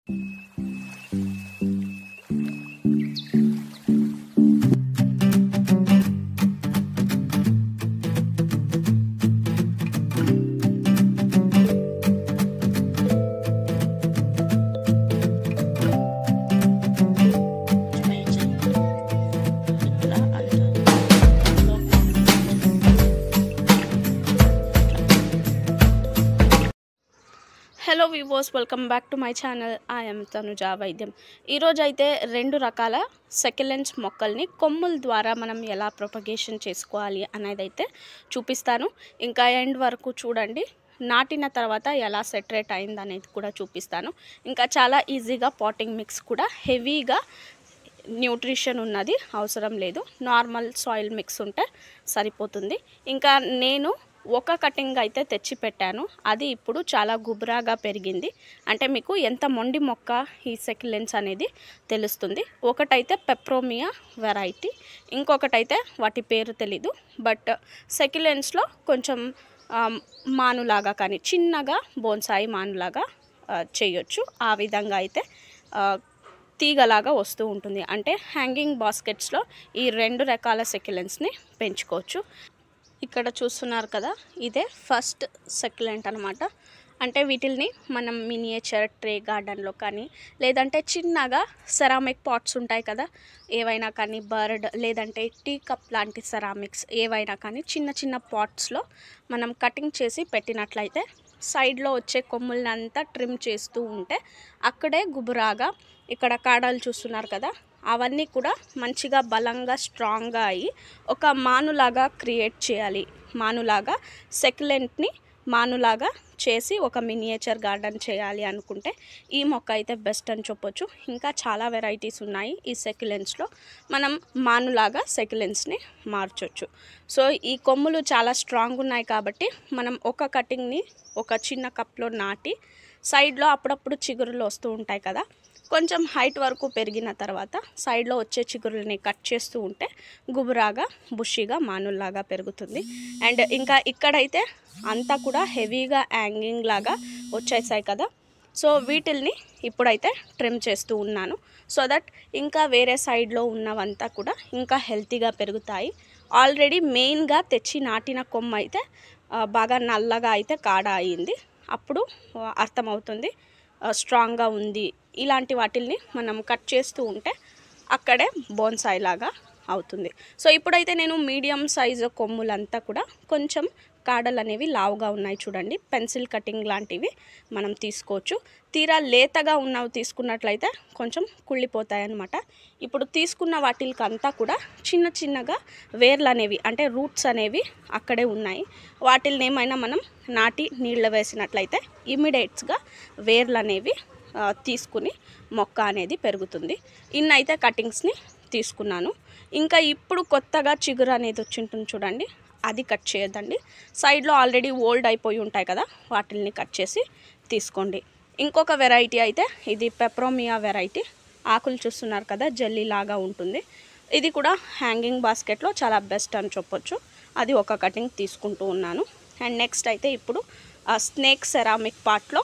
hello వివోస్ welcome back to my channel I'm Tanuja వైద్యం ఈరోజు అయితే రెండు రకాల సెకిలెన్స్ మొక్కల్ని కొమ్ముల ద్వారా మనం ఎలా ప్రొపగేషన్ చేసుకోవాలి అనేది అయితే చూపిస్తాను ఇంకా ఎండ్ వరకు చూడండి నాటిన తర్వాత ఎలా సెటరేట్ అయింది అనేది కూడా చూపిస్తాను ఇంకా చాలా ఈజీగా పాటింగ్ మిక్స్ కూడా హెవీగా న్యూట్రిషన్ ఉన్నది అవసరం లేదు నార్మల్ సాయిల్ మిక్స్ ఉంటే సరిపోతుంది ఇంకా నేను ఒక కటింగ్ అయితే తెచ్చి పెట్టాను అది ఇప్పుడు చాలా గుబురాగా పెరిగింది అంటే మీకు ఎంత మొండి మొక్క ఈ సెకిలెన్స్ అనేది తెలుస్తుంది ఒకటైతే పెప్రోమియా వెరైటీ ఇంకొకటైతే వాటి పేరు తెలీదు బట్ సెకిలెన్స్లో కొంచెం ఆ, మానులాగా కానీ చిన్నగా బోన్సాయి మానులాగా ఆ, చేయొచ్చు ఆ విధంగా అయితే ఆ, తీగలాగా వస్తూ ఉంటుంది అంటే హ్యాంగింగ్ బాస్కెట్స్లో ఈ రెండు రకాల సెక్యులెన్స్ని పెంచుకోవచ్చు ఇక్కడ చూస్తున్నారు కదా ఇదే ఫస్ట్ సెక్యులెంట్ అనమాట అంటే వీటిల్ని మనం మినియేచర్ ట్రే గార్డెన్లో కానీ లేదంటే చిన్నగా సెరామిక్ పాట్స్ ఉంటాయి కదా ఏవైనా కానీ బర్డ్ లేదంటే టీ కప్ లాంటి సెరామిక్స్ ఏవైనా కానీ చిన్న చిన్న పాట్స్లో మనం కటింగ్ చేసి పెట్టినట్లయితే సైడ్లో వచ్చే కొమ్ములనంతా ట్రిమ్ చేస్తూ ఉంటే అక్కడే గుబురాగా ఇక్కడ కాడాలు చూస్తున్నారు కదా అవన్నీ కూడా మంచిగా బలంగా స్ట్రాంగ్గా అయ్యి ఒక మానులాగా క్రియేట్ చేయాలి మానులాగా సెక్యులెంట్ని మానులాగా చేసి ఒక మినియేచర్ గార్డెన్ చేయాలి అనుకుంటే ఈ మొక్క అయితే బెస్ట్ అని చెప్పొచ్చు ఇంకా చాలా వెరైటీస్ ఉన్నాయి ఈ సెక్యులెన్స్లో మనం మానులాగా సెక్యులెన్స్ని మార్చొచ్చు సో ఈ కొమ్ములు చాలా స్ట్రాంగ్ ఉన్నాయి కాబట్టి మనం ఒక కటింగ్ని ఒక చిన్న కప్లో నాటి సైడ్లో అప్పుడప్పుడు చిగురులు వస్తూ ఉంటాయి కదా కొంచెం హైట్ వరకు పెరిగిన తర్వాత సైడ్లో వచ్చే చిగురులని కట్ చేస్తూ ఉంటే గుబురాగా బుషిగా మానుల్లాగా పెరుగుతుంది అండ్ ఇంకా ఇక్కడైతే అంతా కూడా హెవీగా యాంగింగ్ లాగా వచ్చేసాయి కదా సో వీటిల్ని ఇప్పుడైతే ట్రిమ్ చేస్తూ ఉన్నాను సో దట్ ఇంకా వేరే సైడ్లో ఉన్నవంతా కూడా ఇంకా హెల్తీగా పెరుగుతాయి ఆల్రెడీ మెయిన్గా తెచ్చి నాటిన కొమ్మ అయితే ఆ, బాగా నల్లగా అయితే కాడ అయింది అప్పుడు ఆ, అర్థమవుతుంది ఆ, స్ట్రాంగ్గా ఉంది ఇలాంటి వాటిల్ని మనం కట్ చేస్తూ ఉంటే అక్కడే బోన్సాయి లాగా అవుతుంది సో ఇప్పుడైతే నేను మీడియం సైజు కొమ్ములంతా కూడా కొంచెం కాడలు అనేవి లావుగా ఉన్నాయి చూడండి పెన్సిల్ కటింగ్ లాంటివి మనం తీసుకోవచ్చు తీరా లేతగా ఉన్నవి తీసుకున్నట్లయితే కొంచెం కుళ్ళిపోతాయి అన్నమాట ఇప్పుడు తీసుకున్న వాటికి అంతా కూడా చిన్న చిన్నగా వేర్లు అనేవి అంటే రూట్స్ అనేవి అక్కడే ఉన్నాయి వాటిని ఏమైనా మనం నాటి నీళ్ళ వేసినట్లయితే ఇమీడియట్స్గా వేర్లు అనేవి ఆ, తీసుకుని మొక్క అనేది పెరుగుతుంది ఇన్నైతే కటింగ్స్ని తీసుకున్నాను ఇంకా ఇప్పుడు కొత్తగా చిగురు అనేది వచ్చి ఉంటుంది చూడండి అది కట్ చేయొద్దండి సైడ్లో ఆల్రెడీ ఓల్డ్ అయిపోయి ఉంటాయి కదా వాటిని కట్ చేసి తీసుకోండి ఇంకొక వెరైటీ అయితే ఇది పెప్రోమియా వెరైటీ ఆకులు చూస్తున్నారు కదా జెల్లీ లాగా ఉంటుంది ఇది కూడా హ్యాంగింగ్ బాస్కెట్లో చాలా బెస్ట్ అని చెప్పొచ్చు అది ఒక కటింగ్ తీసుకుంటూ ఉన్నాను అండ్ నెక్స్ట్ అయితే ఇప్పుడు స్నేక్ సెరామిక్ పార్ట్లో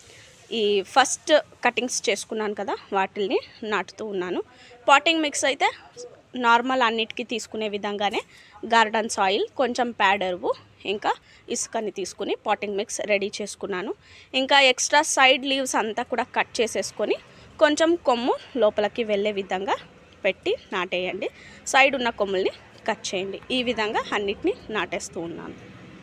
ఈ ఫస్ట్ కటింగ్స్ చేసుకున్నాను కదా వాటిల్ని నాటుతూ ఉన్నాను పాటింగ్ మిక్స్ అయితే నార్మల్ అన్నిటికీ తీసుకునే విధంగానే గార్డెన్ సాయిల్ కొంచెం ప్యాడ్ ఎరువు ఇంకా ఇసుకని తీసుకుని పాటింగ్ మిక్స్ రెడీ చేసుకున్నాను ఇంకా ఎక్స్ట్రా సైడ్ లీవ్స్ అంతా కూడా కట్ చేసేసుకొని కొంచెం కొమ్ము లోపలికి వెళ్ళే విధంగా పెట్టి నాటేయండి సైడ్ ఉన్న కొమ్ముల్ని కట్ చేయండి ఈ విధంగా అన్నిటిని నాటేస్తూ ఉన్నాను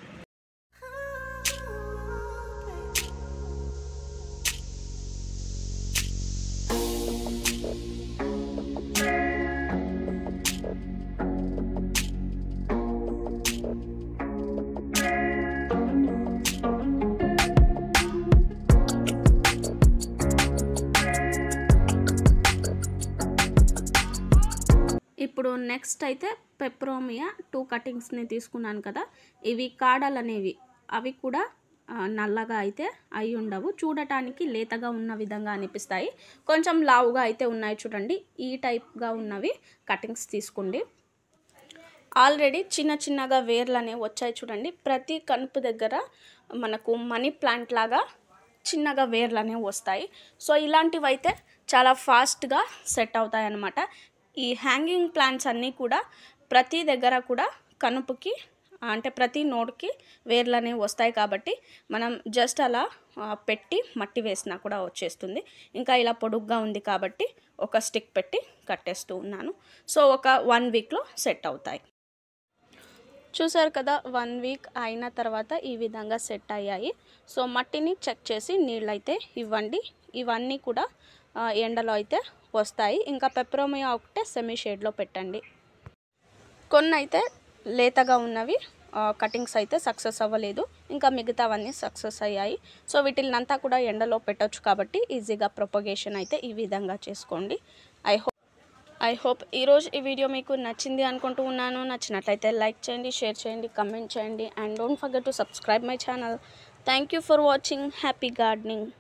ఇప్పుడు నెక్స్ట్ అయితే పెప్రోమియా టూ కటింగ్స్ని తీసుకున్నాను కదా ఇవి కాడలు అనేవి అవి కూడా ఆ, నల్లగా అయితే అయి ఉండవు చూడటానికి లేతగా ఉన్న విధంగా అనిపిస్తాయి కొంచెం లావుగా అయితే ఉన్నాయి చూడండి ఈ టైప్గా ఉన్నవి కటింగ్స్ తీసుకోండి ఆల్రెడీ చిన్న చిన్నగా వేర్లు అనేవి వచ్చాయి చూడండి ప్రతి కనుపు దగ్గర మనకు మనీ ప్లాంట్ లాగా చిన్నగా వేర్లు అనేవి వస్తాయి సో ఇలాంటివి అయితే చాలా ఫాస్ట్గా సెట్ అవుతాయి అన్నమాట ఈ హ్యాంగింగ్ ప్లాంట్స్ అన్నీ కూడా ప్రతి దగ్గర కూడా కనుపుకి అంటే ప్రతి నోడ్కి వేర్లు అనేవి వస్తాయి కాబట్టి మనం జస్ట్ అలా ఆ, పెట్టి మట్టి వేసినా కూడా వచ్చేస్తుంది ఇంకా ఇలా పొడుగ్గా ఉంది కాబట్టి ఒక స్టిక్ పెట్టి కట్టేస్తూ ఉన్నాను సో ఒక వన్ వీక్లో సెట్ అవుతాయి చూసారు కదా వన్ వీక్ అయిన తర్వాత ఈ విధంగా సెట్ అయ్యాయి సో మట్టిని చెక్ చేసి నీళ్ళైతే ఇవ్వండి ఇవన్నీ కూడా ఆ, ఎండలో అయితే వస్తాయి ఇంకా పెప్రోమియా ఒకటే సెమీ షేడ్లో పెట్టండి కొన్ని అయితే లేతగా ఉన్నవి కటింగ్స్ అయితే సక్సెస్ అవ్వలేదు ఇంకా మిగతావన్నీ సక్సెస్ అయ్యాయి సో వీటిల్నంతా కూడా ఎండలో పెట్టొచ్చు కాబట్టి ఈజీగా ప్రొపగేషన్ అయితే ఈ విధంగా చేసుకోండి ఐ హోప్ ఐ హోప్ ఈరోజు ఈ వీడియో మీకు నచ్చింది అనుకుంటూ ఉన్నాను నచ్చినట్లయితే లైక్ చేయండి షేర్ చేయండి కమెంట్ చేయండి and don't forget to subscribe my channel thank you for watching happy gardening